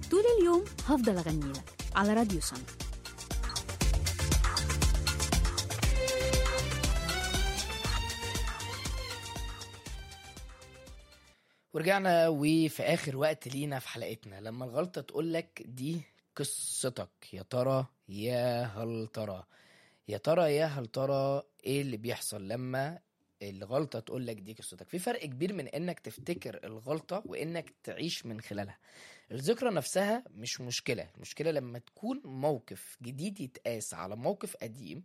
طول اليوم هفضل أغني لك على راديو سما ورجعنا وفي اخر وقت لينا في حلقتنا لما الغلطه تقول لك دي قصتك يا ترى يا هل ترى يا ترى يا هل ترى ايه اللي بيحصل لما الغلطه تقول لك دي قصتك في فرق كبير من انك تفتكر الغلطه وانك تعيش من خلالها الذكرى نفسها مش مشكله المشكله لما تكون موقف جديد يتقاس على موقف قديم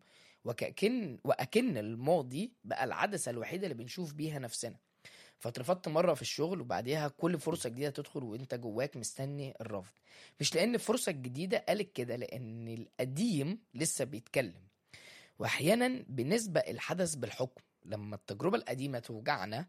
وكأن وأكن الماضي بقى العدسة الوحيدة اللي بنشوف بيها نفسنا فاترفضت مرة في الشغل وبعديها كل فرصة جديدة تدخل وانت جواك مستني الرفض مش لأن الفرصة الجديدة قالت كده لأن القديم لسه بيتكلم وأحيانا بنسبق الحدث بالحكم لما التجربة القديمة توجعنا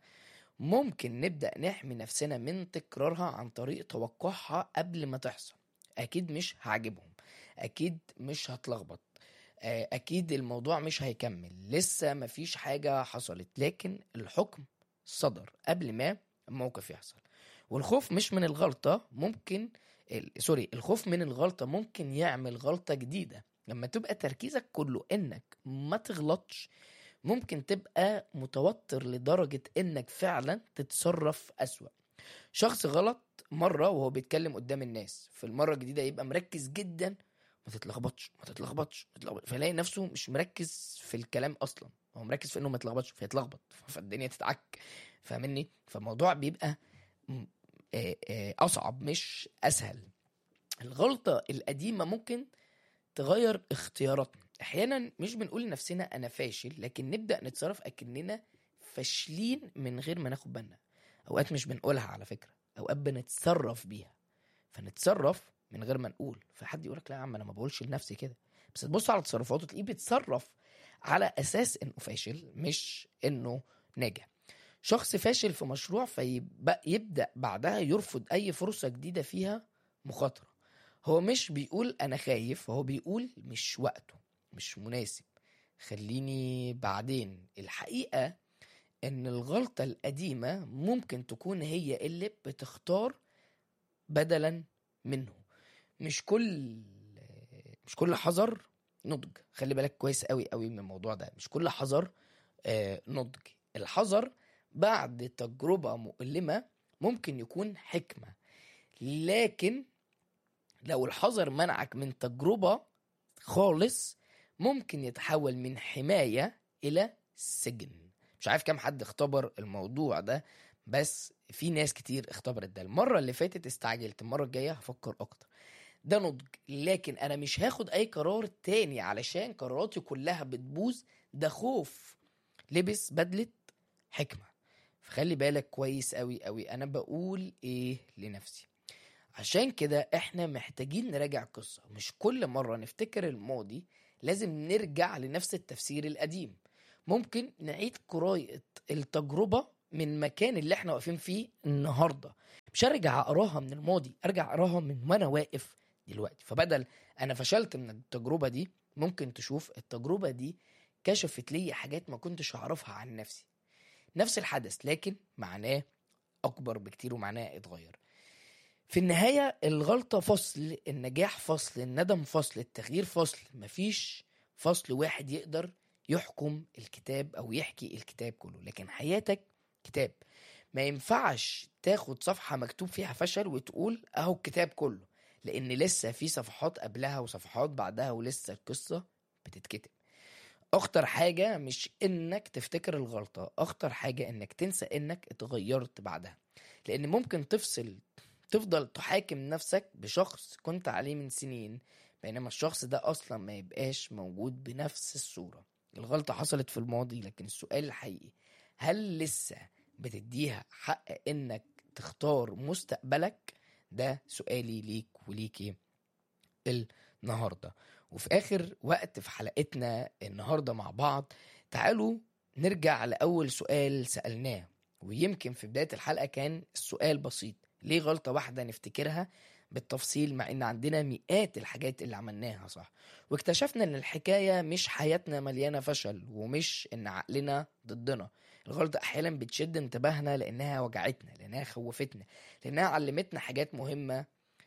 ممكن نبدأ نحمي نفسنا من تكرارها عن طريق توقعها قبل ما تحصل أكيد مش هعجبهم أكيد مش هتلخبط آه، أكيد الموضوع مش هيكمل لسه مفيش حاجة حصلت لكن الحكم صدر قبل ما الموقف يحصل والخوف مش من الغلطة ممكن ال- سوري الخوف من الغلطة ممكن يعمل غلطة جديدة لما تبقى تركيزك كله انك ما تغلطش ممكن تبقى متوتر لدرجة انك فعلا تتصرف أسوأ شخص غلط مرة وهو بيتكلم قدام الناس في المرة الجديدة يبقى مركز جدا ما تتلخبطش ما تتلخبطش ما تتلخبطش. فيلاقي نفسه مش مركز في الكلام اصلا هو مركز في انه ما يتلخبطش فيتلخبط فالدنيا تتعك فاهمني فالموضوع بيبقى م- آه، آه، اصعب مش اسهل الغلطه القديمه ممكن تغير اختياراتنا احيانا مش بنقول لنفسنا انا فاشل لكن نبدا نتصرف اكننا فاشلين من غير ما ناخد بالنا اوقات مش بنقولها على فكره اوقات بنتصرف بيها فنتصرف من غير ما نقول فحد يقولك لا يا عم انا ما بقولش لنفسي كده بس تبص على تصرفاته تلاقيه بيتصرف على اساس انه فاشل مش انه ناجح شخص فاشل في مشروع فيبقى يبدا بعدها يرفض اي فرصه جديده فيها مخاطره هو مش بيقول انا خايف هو بيقول مش وقته مش مناسب خليني بعدين الحقيقه ان الغلطه القديمه ممكن تكون هي اللي بتختار بدلا منه مش كل مش كل حذر نضج خلي بالك كويس قوي قوي من الموضوع ده مش كل حذر آه، نضج الحذر بعد تجربة مؤلمة ممكن يكون حكمة لكن لو الحذر منعك من تجربة خالص ممكن يتحول من حماية إلى سجن مش عارف كام حد اختبر الموضوع ده بس في ناس كتير اختبرت ده المرة اللي فاتت استعجلت المرة الجاية هفكر أكتر ده نضج لكن أنا مش هاخد أي قرار تاني علشان قراراتي كلها بتبوظ ده خوف لبس بدلة حكمة فخلي بالك كويس قوي قوي أنا بقول إيه لنفسي عشان كده احنا محتاجين نراجع القصة مش كل مرة نفتكر الماضي لازم نرجع لنفس التفسير القديم ممكن نعيد قراءة التجربة من مكان اللي احنا واقفين فيه النهاردة مش ارجع اقراها من الماضي ارجع اقراها من وانا واقف دلوقتي فبدل انا فشلت من التجربة دي ممكن تشوف التجربة دي كشفت لي حاجات ما كنتش اعرفها عن نفسي نفس الحدث لكن معناه اكبر بكتير ومعناه اتغير في النهاية الغلطة فصل النجاح فصل الندم فصل التغيير فصل مفيش فصل واحد يقدر يحكم الكتاب أو يحكي الكتاب كله لكن حياتك كتاب ما ينفعش تاخد صفحة مكتوب فيها فشل وتقول أهو الكتاب كله لأن لسه في صفحات قبلها وصفحات بعدها ولسه القصة بتتكتب أخطر حاجة مش إنك تفتكر الغلطة أخطر حاجة إنك تنسى إنك اتغيرت بعدها لأن ممكن تفصل تفضل تحاكم نفسك بشخص كنت عليه من سنين بينما الشخص ده اصلا ما يبقاش موجود بنفس الصورة الغلطة حصلت في الماضي لكن السؤال الحقيقي هل لسه بتديها حق انك تختار مستقبلك ده سؤالي ليك وليكي النهاردة وفي آخر وقت في حلقتنا النهاردة مع بعض تعالوا نرجع لأول سؤال سألناه ويمكن في بداية الحلقة كان السؤال بسيط ليه غلطة واحدة نفتكرها بالتفصيل مع ان عندنا مئات الحاجات اللي عملناها صح واكتشفنا ان الحكاية مش حياتنا مليانة فشل ومش ان عقلنا ضدنا الغلطة احيانا بتشد انتباهنا لانها وجعتنا لانها خوفتنا لانها علمتنا حاجات مهمة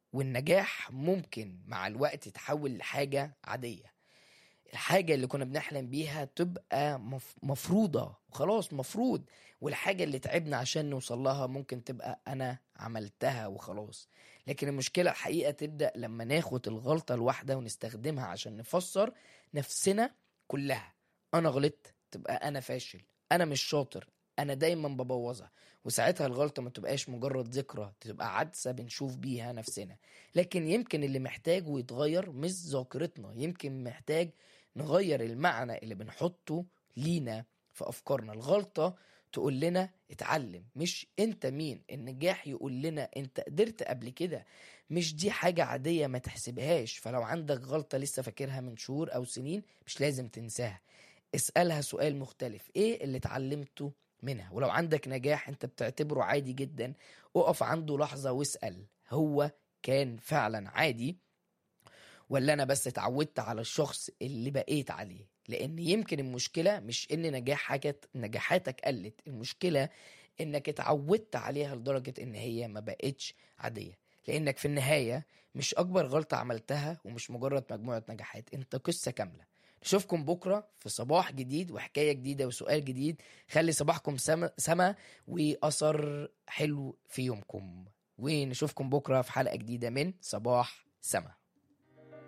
والنجاح ممكن مع الوقت يتحول لحاجة عادية الحاجة اللي كنا بنحلم بيها تبقى مف- مفروضة وخلاص مفروض والحاجة اللي تعبنا عشان نوصل لها ممكن تبقى أنا عملتها وخلاص لكن المشكلة الحقيقة تبدأ لما ناخد الغلطة الواحدة ونستخدمها عشان نفسر نفسنا كلها أنا غلطت تبقى أنا فاشل أنا مش شاطر أنا دايما ببوظها وساعتها الغلطة ما تبقاش مجرد ذكرى تبقى عدسة بنشوف بيها نفسنا لكن يمكن اللي محتاجه يتغير مش ذاكرتنا يمكن محتاج نغير المعنى اللي بنحطه لينا في أفكارنا الغلطة تقول لنا اتعلم مش انت مين النجاح يقول لنا انت قدرت قبل كده مش دي حاجة عادية ما تحسبهاش فلو عندك غلطة لسه فاكرها من شهور أو سنين مش لازم تنساها اسألها سؤال مختلف ايه اللي اتعلمته منها ولو عندك نجاح انت بتعتبره عادي جدا اقف عنده لحظة واسأل هو كان فعلا عادي ولا انا بس اتعودت على الشخص اللي بقيت عليه لان يمكن المشكلة مش ان نجاحك نجاحاتك قلت المشكلة انك اتعودت عليها لدرجة ان هي ما بقتش عادية لانك في النهاية مش اكبر غلطة عملتها ومش مجرد مجموعة نجاحات انت قصة كاملة نشوفكم بكرة في صباح جديد وحكاية جديدة وسؤال جديد خلي صباحكم سما, سما وأثر حلو في يومكم ونشوفكم بكرة في حلقة جديدة من صباح سما